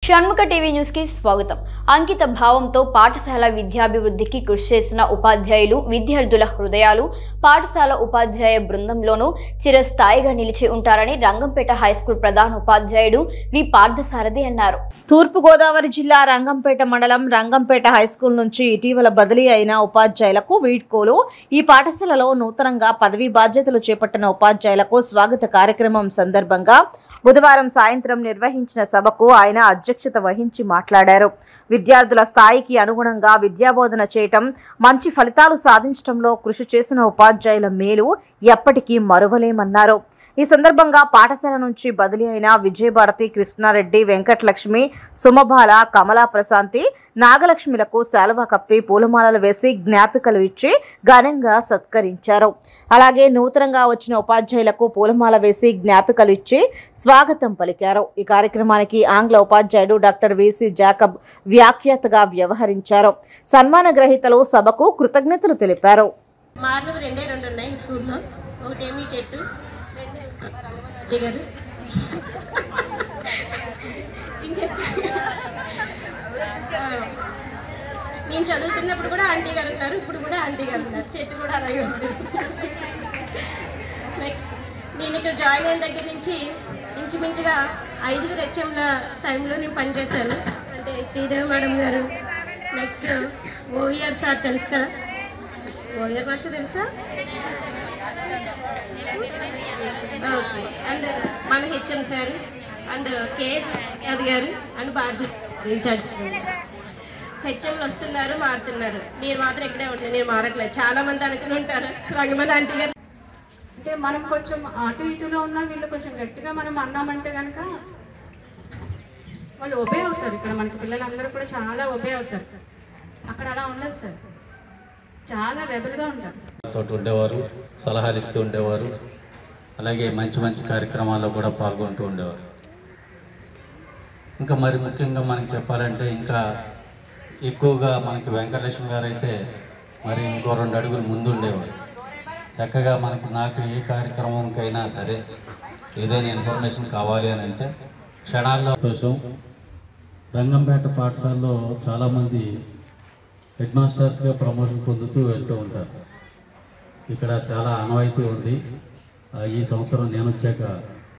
Shanmukha TV news కి స్వాగతం అంకిత భావంతో పాఠశాల విద్యాభివృద్ధికి కృషి చేసిన ఉపాధ్యాయులు విద్యార్థుల హృదయాలు పాఠశాల ఉపాధ్యాయ బృందంలోనూ చిరస్థాయిగా నిలిచి ఉంటారని రంగంపేట హైస్కూల్ ప్రధాన ఉపాధ్యాయుడు వి పార్థసారథి అన్నారు తూర్పుగోదావరి జిల్లా రంగంపేట మండలం రంగంపేట హైస్కూల్ నుంచి ఇటీవల బదిలీ అయిన ఉపాధ్యాయులకు వీడ్కోలు ఈ పాఠశాలలో నూతనంగా పదవీ బాధ్యతలు చేపట్టిన ఉపాధ్యాయులకు స్వాగత కార్యక్రమం సందర్భంగా బుధవారం సాయంత్రం నిర్వహించిన సభకు ఆయన అధ్యక్షత వహించి మాట్లాడారు విద్యార్థుల స్థాయికి అనుగుణంగా విద్యాబోధన చేయటం మంచి ఫలితాలు సాధించడంలో కృషి చేసిన ఉపాధ్యాయుల మేలు ఎప్పటికీ మరువలేమన్నారు ఈ సందర్భంగా పాఠశాల నుంచి బదిలీ అయిన విజయభారతి కృష్ణారెడ్డి వెంకటలక్ష్మి సుమబాల కమలా ప్రశాంతి నాగలక్ష్మిలకు శాలువా కప్పి పూలమాలలు వేసి జ్ఞాపికలు ఇచ్చి ఘనంగా సత్కరించారు అలాగే నూతనంగా వచ్చిన ఉపాధ్యాయులకు పూలమాల వేసి జ్ఞాపికలు ఇచ్చి స్వాగతం పలికారు ఈ కార్యక్రమానికి ఆంగ్ల ఉపాధ్యాయుడు డాక్టర్ విసి జాకబ్ వ్యాఖ్యాతగా వ్యవహరించారు సన్మాన గ్రహీతలు సభకు కృతజ్ఞతలు తెలిపారు మార్లు రెండే రెండు ఉన్నాయి ఈ స్కూల్లో ఒకటేమి చెట్టు రెండు దిగదు ఇంకెప్పుడు ఆ, నేను చదువుతున్నప్పుడు కూడా ఆంటీ గారు ఉన్నారు ఇప్పుడు కూడా ఆంటీ గారు ఉన్నారు చెట్టు కూడా అలాగే ఉంది నెక్స్ట్ నేను ఇక్కడ జాయిన్ అయిన దగ్గర నుంచి ఇంచుమించుగా ఐదుగురు హెచ్ఎంల టైంలో నేను పనిచేశాను అంటే Sridevi madam garu next OVR sir తెలుసు కదా ఓవిఆర్ భాష తెలుసా ఓకే అండ్ మన HM sir and KS Yadav garu and Bharati incharge హెచ్ఎంలు వస్తున్నారు మారుతున్నారు నేను మాత్రం ఇక్కడే ఉంటాను నేను మారట్లేదు చాలా మంది అనుకుని ఉంటారు రంగమని ఆంటీ గారు అంటే మనం కొంచెం అటు ఇటులో ఉన్న వీళ్ళు కొంచెం గట్టిగా మనం అన్నామంటే కనుక వాళ్ళు ఒబే అవుతారు ఇక్కడ మనకి పిల్లలందరూ కూడా చాలా ఒబే అవుతారు అక్కడ అలా ఉండదు సార్ చాలా రెబల్గా ఉంటారు తోటి ఉండేవారు సలహాలు ఇస్తూ ఉండేవారు అలాగే మంచి మంచి కార్యక్రమాల్లో కూడా పాల్గొంటూ ఉండేవారు ఇంకా మరి ముఖ్యంగా మనకి చెప్పాలంటే ఇంకా ఎక్కువగా మనకి వెంకటలక్ష్మి గారు అయితే మరి ఇంకో రెండు అడుగులు ముందు ఉండేవారు చక్కగా మనకి నాకు ఏ కార్యక్రమంకైనా సరే ఏదైనా ఇన్ఫర్మేషన్ కావాలి అని అంటే క్షణాల్లో కోసం రంగంపేట పాఠశాలలో చాలామంది హెడ్ మాస్టర్స్గా ప్రమోషన్ పొందుతూ వెళ్తూ ఉంటారు ఇక్కడ చాలా ఆనవాయితీ ఉంది ఆ, ఈ సంవత్సరం నేను వచ్చాక